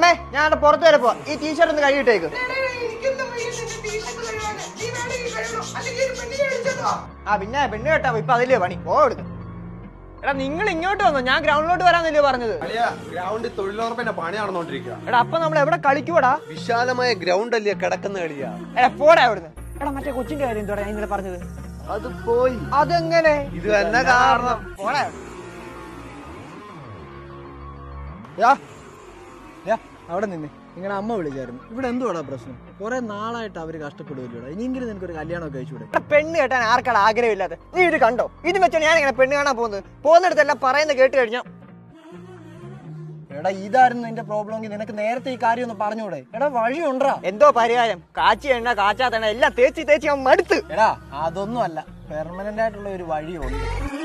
അമ്മേ ഞാൻ അവിടെ പുറത്ത് വരെ പോവാ ഈ ടീഷർട്ട് ഒന്ന് കഴുകിട്ടേക്ക് എനിക്കൊന്നും വയ്യ നിന്റെ ടീഷർട്ട് കഴുകാൻ നീ വേണമെങ്കിൽ കഴുകണം അല്ലെങ്കിൽ ഒരു പെണ്ണിനെ അടിച്ചോ ആ പിന്നെ പെണ്ണ് കേട്ടാ ഇപ്പൊ അതില്ലേ പണി പോ എടുക്കും എടാ നിങ്ങൾ ഇങ്ങോട്ട് വന്നോ ഞാൻ ഗ്രൗണ്ടിലോട്ട് വരാന്നല്ലേ പറഞ്ഞത് അളിയാ ഗ്രൗണ്ടിൽ തൊഴിലുറപ്പിന്റെ പണി നടന്നുകൊണ്ടിരിക്കുക എടാ അപ്പൊ നമ്മൾ എവിടെ കളിക്കൂടാ വിശാലമായ ഗ്രൗണ്ട് അല്ലേ കിടക്കുന്ന കളിയാ എടാ പോടാ അവിടുന്ന് എടാ മറ്റേ കൊച്ചിന്റെ കാര്യം എന്താ ഞാൻ ഇന്നലെ പറഞ്ഞത് അത് പോയി അതെങ്ങനെ ഇത് തന്നെ കാരണം പോടാ അവിടെ നിന്ന് നിങ്ങളുടെ അമ്മ വിളിച്ചായിരുന്നു ഇവിടെ എന്തുവാടാ പ്രശ്നം കുറെ നാളായിട്ട് അവര് കഷ്ടപ്പെടുമല്ലോ ഇനിയെങ്കിലും നിനക്കൊരു കല്യാണമൊക്കെ കഴിച്ചുകൂടെ എടാ, പെണ്ണ് കെട്ടാൻ ആർക്കാണ് ആഗ്രഹമില്ലാതെ നീ ഇത് കണ്ടോ ഇത് വെച്ചാൽ ഞാൻ ഇങ്ങനെ പെണ്ണ് കാണാൻ പോകുന്നത് പോകുന്നിടത്തെല്ലാം പറയുന്നത് കേട്ട് കഴിഞ്ഞാൽ എടാ ഇതായിരുന്നു നിന്റെ പ്രോബ്ലം എങ്കിൽ നിനക്ക് നേരത്തെ ഈ കാര്യം ഒന്ന് പറഞ്ഞൂടെ എടാ വഴിയുണ്ടാ എന്തോ പരിഹാരം കാച്ചി എണ്ണ കാച്ചാത്ത എണ്ണ എല്ലാം തേച്ച് തേച്ച് ഞാൻ മടുത്ത് എടാ അതൊന്നും അല്ല പെർമനന്റ് ആയിട്ടുള്ള ഒരു വഴിയുണ്ട്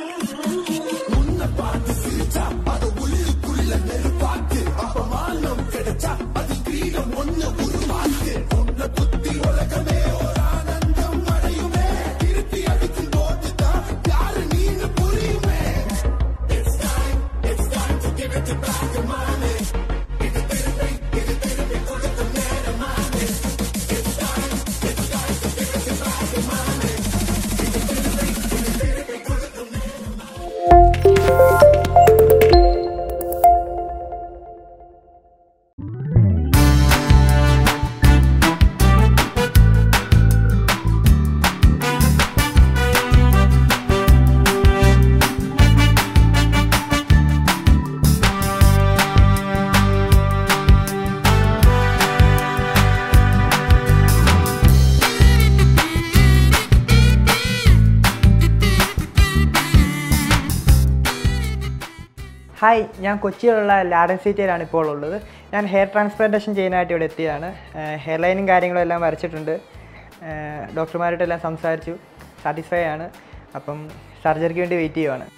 ഹായ് ഞാൻ കൊച്ചിയിലുള്ള ലാഡൻ സിറ്റിയിലാണ് ഇപ്പോൾ ഉള്ളത് ഞാൻ ഹെയർ ട്രാൻസ്പ്ലാന്റേഷൻ ചെയ്യാനായിട്ട് ഇവിടെ എത്തിയതാണ് ഹെയർ ലൈനും കാര്യങ്ങളും എല്ലാം വരച്ചിട്ടുണ്ട് ഡോക്ടർമാരായിട്ടെല്ലാം സംസാരിച്ചു സാറ്റിസ്ഫൈ ആണ് അപ്പം സർജറിക്ക് വേണ്ടി വെയിറ്റ് ചെയ്യുവാണ്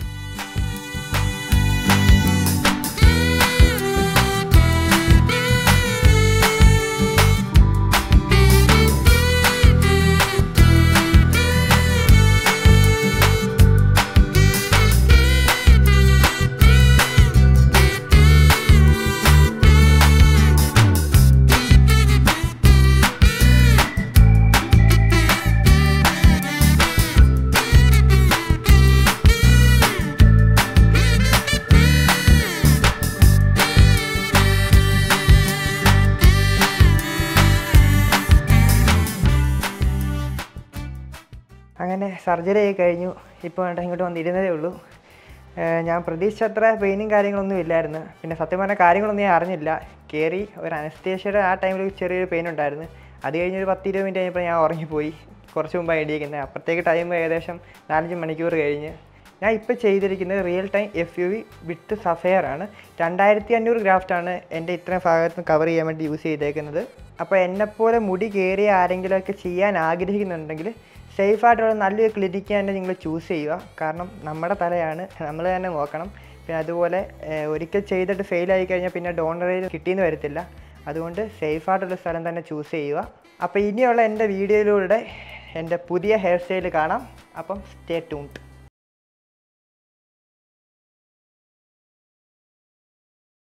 അങ്ങനെ സർജറി ആയി കഴിഞ്ഞു ഇപ്പോൾ വേണ്ട ഇങ്ങോട്ട് വന്നിരുന്നതേ ഉള്ളൂ ഏഹ് ഞാൻ പ്രതീക്ഷിച്ചത്ര പെയിനും കാര്യങ്ങളൊന്നും ഇല്ലായിരുന്നു പിന്നെ സത്യം പറഞ്ഞ കാര്യങ്ങളൊന്നും ഞാൻ അറിഞ്ഞില്ല കയറി ഒരു അനസ്തേഷ്യയുടെ ആ ടൈമിൽ ചെറിയൊരു പെയിൻ ഉണ്ടായിരുന്നു അത് കഴിഞ്ഞ് ഒരു പത്ത് ഇരുപത് മിനിറ്റ് കഴിഞ്ഞപ്പോൾ ഞാൻ ഉറങ്ങിപ്പോയി കുറച്ച് മുമ്പാണ് എണീക്കുന്നത് അപ്പോഴത്തേക്ക് ടൈം ഏകദേശം നാലഞ്ച് മണിക്കൂർ കഴിഞ്ഞ് ഞാൻ ഇപ്പോൾ ചെയ്തിരിക്കുന്നത് real time F U V with Sapphire ആണ് രണ്ടായിരത്തി അഞ്ഞൂറ് ഗ്രാഫ്റ്റാണ് എൻ്റെ ഇത്രയും ഭാഗത്ത് കവർ ചെയ്യാൻ വേണ്ടി യൂസ് ചെയ്തേക്കുന്നത് അപ്പോൾ എന്നെപ്പോലെ മുടി കയറിയ ആരെങ്കിലുമൊക്കെ ചെയ്യാൻ ആഗ്രഹിക്കുന്നുണ്ടെങ്കിൽ സേഫായിട്ടുള്ള നല്ലൊരു ക്ലിനിക്ക് തന്നെ നിങ്ങൾ ചൂസ് ചെയ്യുക കാരണം നമ്മുടെ തലയാണ് നമ്മൾ തന്നെ നോക്കണം പിന്നെ അതുപോലെ ഏഹ്, ഒരിക്കൽ ചെയ്തിട്ട് ഫെയിൽ ആയി കഴിഞ്ഞാൽ പിന്നെ ഡോണറേജ് കിട്ടിയെന്ന് വരത്തില്ല അതുകൊണ്ട് സേഫായിട്ടുള്ള സ്ഥലം തന്നെ ചൂസ് ചെയ്യുക അപ്പോൾ ഇനിയുള്ള എൻ്റെ വീഡിയോയിലൂടെ എൻ്റെ പുതിയ ഹെയർ സ്റ്റൈൽ കാണാം അപ്പം സ്റ്റേ ട്യൂൺഡ്